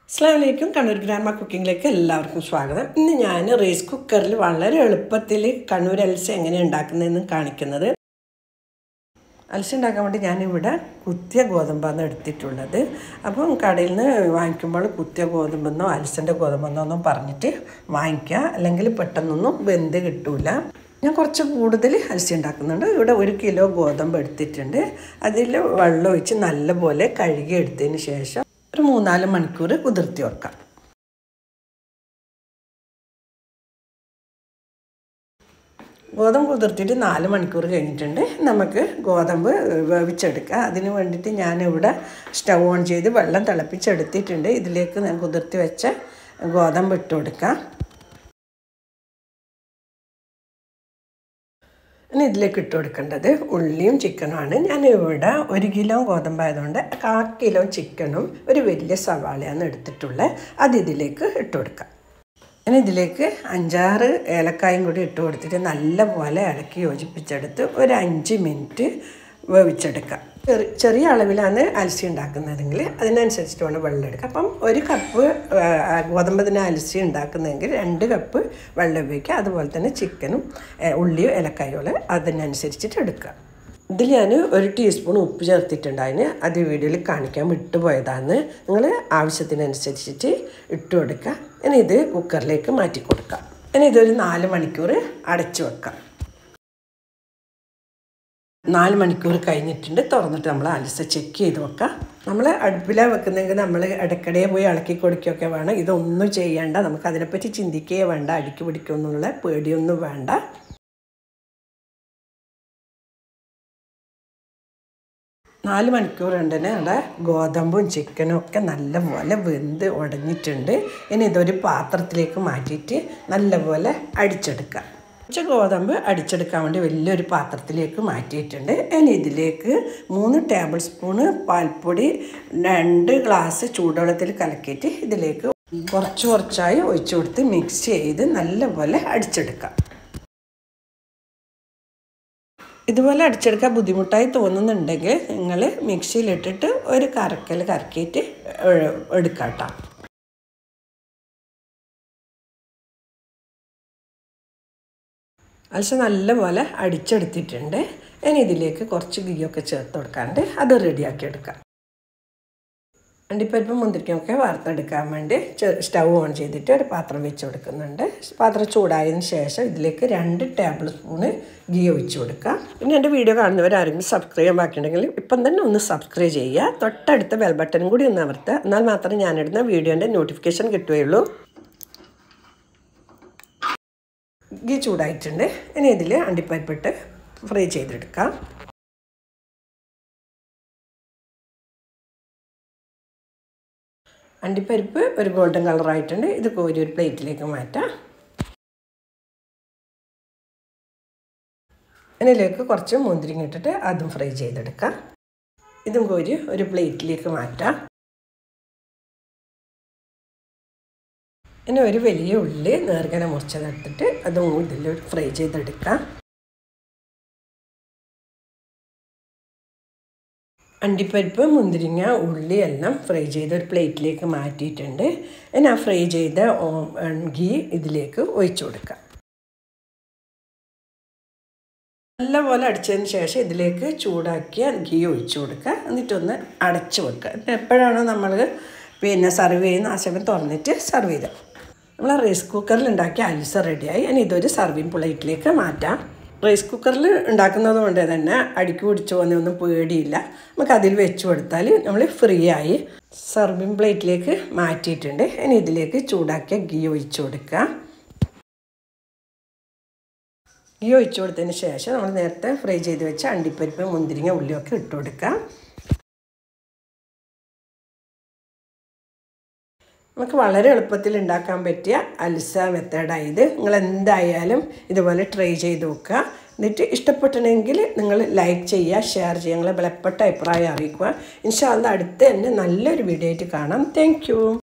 അസ്ലാമലൈക്കും കണ്ണൂർ ഗ്രാമ കുക്കിങ്ങിലേക്ക് എല്ലാവർക്കും സ്വാഗതം ഇന്ന് ഞാൻ റൈസ് കുക്കറിൽ വളരെ എളുപ്പത്തിൽ കണ്ണൂർ അൽസ എങ്ങനെ ഉണ്ടാക്കുന്നതെന്ന് കാണിക്കുന്നത് അൽസ ഉണ്ടാക്കാൻ വേണ്ടി ഞാനിവിടെ കുത്തിയ ഗോതമ്പാണ് എടുത്തിട്ടുള്ളത് അപ്പം കടയിൽ നിന്ന് വാങ്ങിക്കുമ്പോൾ കുത്തിയ ഗോതമ്പെന്നോ അൽസൻ്റെ ഗോതമ്പെന്നോ ഒന്നും പറഞ്ഞിട്ട് വാങ്ങിക്കുക അല്ലെങ്കിൽ പെട്ടെന്നൊന്നും വെന്ത് കിട്ടൂല ഞാൻ കുറച്ച് കൂടുതൽ അൽസി ഉണ്ടാക്കുന്നുണ്ട് ഇവിടെ ഒരു കിലോ ഗോതമ്പ് എടുത്തിട്ടുണ്ട് അതിൽ വെള്ളം ഒഴിച്ച് നല്ലപോലെ കഴുകി എടുത്തതിന് ശേഷം ഒരു മൂന്നാല് മണിക്കൂർ കുതിർത്തി വെക്കാം ഗോതമ്പ് കുതിർത്തിട്ട് നാല് മണിക്കൂർ കഴിഞ്ഞിട്ടുണ്ട് നമുക്ക് ഗോതമ്പ് വേവിച്ചെടുക്കാം അതിന് വേണ്ടിയിട്ട് ഞാനിവിടെ സ്റ്റൗ ഓൺ ചെയ്ത് വെള്ളം തിളപ്പിച്ചെടുത്തിട്ടുണ്ട് ഇതിലേക്ക് ഞാൻ കുതിർത്തി വെച്ച ഗോതമ്പ് ഇട്ട് കൊടുക്കാം ഇനി ഇതിലേക്ക് ഇട്ട് കൊടുക്കേണ്ടത് ഉള്ളിയും ചിക്കനുമാണ് ഞാൻ ഇവിടെ ഒരു കിലോ ഗോതമ്പായതുകൊണ്ട് കാ കിലോ ചിക്കനും ഒരു വലിയ സവാളയാണ് എടുത്തിട്ടുള്ളത് അത് ഇതിലേക്ക് ഇട്ട് കൊടുക്കാം ഇനി ഇതിലേക്ക് അഞ്ചാറ് ഏലക്കായും കൂടി ഇട്ട് കൊടുത്തിട്ട് നല്ലപോലെ ഇളക്കി യോജിപ്പിച്ചെടുത്ത് ഒരു അഞ്ച് മിനിറ്റ് വേവിച്ചെടുക്കാം ചെറിയ ചെറിയ അളവിലാണ് അലസി ഉണ്ടാക്കുന്നതെങ്കിൽ അതിനനുസരിച്ചിട്ട് വേണം വെള്ളം എടുക്കുക അപ്പം ഒരു കപ്പ് ഗോതമ്പതിന് അലസി ഉണ്ടാക്കുന്നതെങ്കിൽ രണ്ട് കപ്പ് വെള്ളം ഉപയോഗിക്കുക അതുപോലെ തന്നെ ചിക്കനും ഉള്ളിയോ ഇലക്കായോ അതിനനുസരിച്ചിട്ട് എടുക്കുക ഇതിൽ ഞാൻ ഒരു ടീസ്പൂൺ ഉപ്പ് ചേർത്തിട്ടുണ്ടായിന് അത് വീഡിയോയിൽ കാണിക്കാൻ വിട്ടുപോയതാണ് നിങ്ങൾ ആവശ്യത്തിനനുസരിച്ചിട്ട് ഇട്ട് കൊടുക്കുക ഇനി ഇത് കുക്കറിലേക്ക് മാറ്റി കൊടുക്കാം ഇനി ഇതൊരു നാല് മണിക്കൂർ അടച്ചു വെക്കാം നാല് മണിക്കൂർ കഴിഞ്ഞിട്ടുണ്ട് തുറന്നിട്ട് നമ്മൾ അലസ ചെക്ക് ചെയ്ത് വെക്കാം നമ്മൾ അടുപ്പിലാണ് വെക്കുന്നെങ്കിൽ നമ്മൾ ഇടയ്ക്കിടയെ പോയി ഇളക്കി കൊടുക്കുകയൊക്കെ വേണം ഇതൊന്നും ചെയ്യേണ്ട നമുക്ക് അതിനെപ്പറ്റി ചിന്തിക്കുകയേ വേണ്ട അടിക്ക് പിടിക്കുമെന്നുള്ള പേടിയൊന്നും വേണ്ട നാല് മണിക്കൂർ കൊണ്ട് തന്നെ നമ്മുടെ ഗോതമ്പും ചിക്കനും ഒക്കെ നല്ലപോലെ വെന്ത് ഉടഞ്ഞിട്ടുണ്ട് ഇനി ഇതൊരു പാത്രത്തിലേക്ക് മാറ്റിയിട്ട് നല്ലപോലെ അടിച്ചെടുക്കാം ഉച്ച ഗോതമ്പ് അടിച്ചെടുക്കാൻ വേണ്ടി വലിയൊരു പാത്രത്തിലേക്ക് മാറ്റിയിട്ടുണ്ട് ഇനി ഇതിലേക്ക് മൂന്ന് ടേബിൾ സ്പൂണ് പാൽപ്പൊടി രണ്ട് ഗ്ലാസ് ചൂടുവെള്ളത്തിൽ കലക്കിയിട്ട് ഇതിലേക്ക് കുറച്ച് കുറച്ചായി ഒഴിച്ചു കൊടുത്ത് മിക്സ് ചെയ്ത് നല്ലപോലെ അടിച്ചെടുക്കാം ഇതുപോലെ അടിച്ചെടുക്കാൻ ബുദ്ധിമുട്ടായി തോന്നുന്നുണ്ടെങ്കിൽ നിങ്ങൾ മിക്സിയിലിട്ടിട്ട് ഒരു കറക്കൽ കറക്കിയിട്ട് എടുക്കാം കേട്ടോ അൽസ നല്ലപോലെ അടിച്ചെടുത്തിട്ടുണ്ട് ഇനി ഇതിലേക്ക് കുറച്ച് ഗീയൊക്കെ ചേർത്ത് കൊടുക്കാണ്ട് അത് റെഡിയാക്കി എടുക്കാം അണ്ടിപ്പരിപ്പ് മുന്തിരിക്കൊക്കെ വറുത്തെടുക്കാൻ വേണ്ടി സ്റ്റൗ ഓൺ ചെയ്തിട്ട് ഒരു പാത്രം വെച്ച് കൊടുക്കുന്നുണ്ട് പാത്രം ചൂടായതിനു ശേഷം ഇതിലേക്ക് രണ്ട് ടേബിൾ സ്പൂണ് ഗീ ഒഴിച്ച് കൊടുക്കുക പിന്നെ എൻ്റെ വീഡിയോ കാണുന്നവരാരെങ്കിലും സബ്സ്ക്രൈബ് ചെയ്യാൻ ബാക്കിയുണ്ടെങ്കിൽ ഇപ്പം തന്നെ ഒന്ന് സബ്സ്ക്രൈബ് ചെയ്യുക തൊട്ടടുത്ത ബെൽ ബട്ടനും കൂടി ഒന്ന് അമർത്തുക എന്നാൽ മാത്രമേ ഞാനിടുന്ന വീഡിയോൻ്റെ നോട്ടിഫിക്കേഷൻ കിട്ടുകയുള്ളൂ ഗീ ചൂടായിട്ടുണ്ട് ഇനി ഇതിൽ അണ്ടിപ്പരിപ്പിട്ട് ഫ്രൈ ചെയ്തെടുക്കാം അണ്ടിപ്പരിപ്പ് ഒരു ഗോൾഡൻ കളറായിട്ടുണ്ട് ഇത് കോരി ഒരു പ്ലേറ്റിലേക്ക് മാറ്റാം അതിലേക്ക് കുറച്ച് മുന്തിരിങ്ങ ഇട്ടിട്ട് അതും ഫ്രൈ ചെയ്തെടുക്കാം ഇതും കോരി ഒരു പ്ലേറ്റിലേക്ക് മാറ്റാം ഇനി ഒരു വലിയ ഉള്ളി നേർഗന മുറിച്ചതെടുത്തിട്ട് അതും ഇതിൽ ഫ്രൈ ചെയ്തെടുക്കാം അണ്ടിപ്പരിപ്പ് മുന്തിരിങ്ങ ഉള്ളി എല്ലാം ഫ്രൈ ചെയ്ത് ഒരു പ്ലേറ്റിലേക്ക് മാറ്റിയിട്ടുണ്ട് ഇനി ആ ഫ്രൈ ചെയ്ത ഗീ ഇതിലേക്ക് ഒഴിച്ചു കൊടുക്കാം നല്ലപോലെ അടിച്ചതിന് ശേഷം ഇതിലേക്ക് ചൂടാക്കിയ ഗീ ഒഴിച്ചു കൊടുക്കുക എന്നിട്ടൊന്ന് അടച്ചു വെക്കുക എപ്പോഴാണോ നമ്മൾ പിന്നെ സർവ് ചെയ്യുന്ന ആ സമയം തുറന്നിട്ട് സർവ് ചെയ്ത് നമ്മൾ റൈസ് കുക്കറിൽ ഉണ്ടാക്കിയ അൽസ റെഡിയായി ഇനി ഇതൊരു സർവിങ് പ്ലേറ്റിലേക്ക് മാറ്റാം റൈസ് കുക്കറിൽ ഉണ്ടാക്കുന്നത് കൊണ്ട് തന്നെ അടിക്ക് പിടിച്ചു പോകുന്നതൊന്നും പേടിയില്ല നമുക്ക് അതിൽ വെച്ച് കൊടുത്താൽ നമ്മൾ ഫ്രീ ആയി സർവിങ് പ്ലേറ്റിലേക്ക് മാറ്റിയിട്ടുണ്ട് ഇനി ഇതിലേക്ക് ചൂടാക്കിയ ഗീ ഒഴിച്ചു കൊടുക്കുക ഗീ ഒഴിച്ചു കൊടുത്തതിന് ശേഷം നമ്മൾ നേരത്തെ ഫ്രൈ ചെയ്ത് വെച്ച അണ്ടിപ്പരിപ്പ് മുന്തിരിങ്ങ ഉള്ളിയൊക്കെ ഇട്ട് കൊടുക്കുക നമുക്ക് വളരെ എളുപ്പത്തിൽ ഉണ്ടാക്കാൻ പറ്റിയ അൽസ മെത്തേഡായത് നിങ്ങൾ എന്തായാലും ഇതുപോലെ ട്രൈ ചെയ്ത് നോക്കുക എന്നിട്ട് ഇഷ്ടപ്പെട്ടിട്ടുണ്ടെങ്കിൽ നിങ്ങൾ ലൈക്ക് ചെയ്യുക ഷെയർ ചെയ്യുക നിങ്ങളെ വിലപ്പെട്ട അഭിപ്രായം അറിയിക്കുക ഇൻഷാല്ല അടുത്ത് തന്നെ നല്ലൊരു വീഡിയോ ആയിട്ട് കാണാം താങ്ക്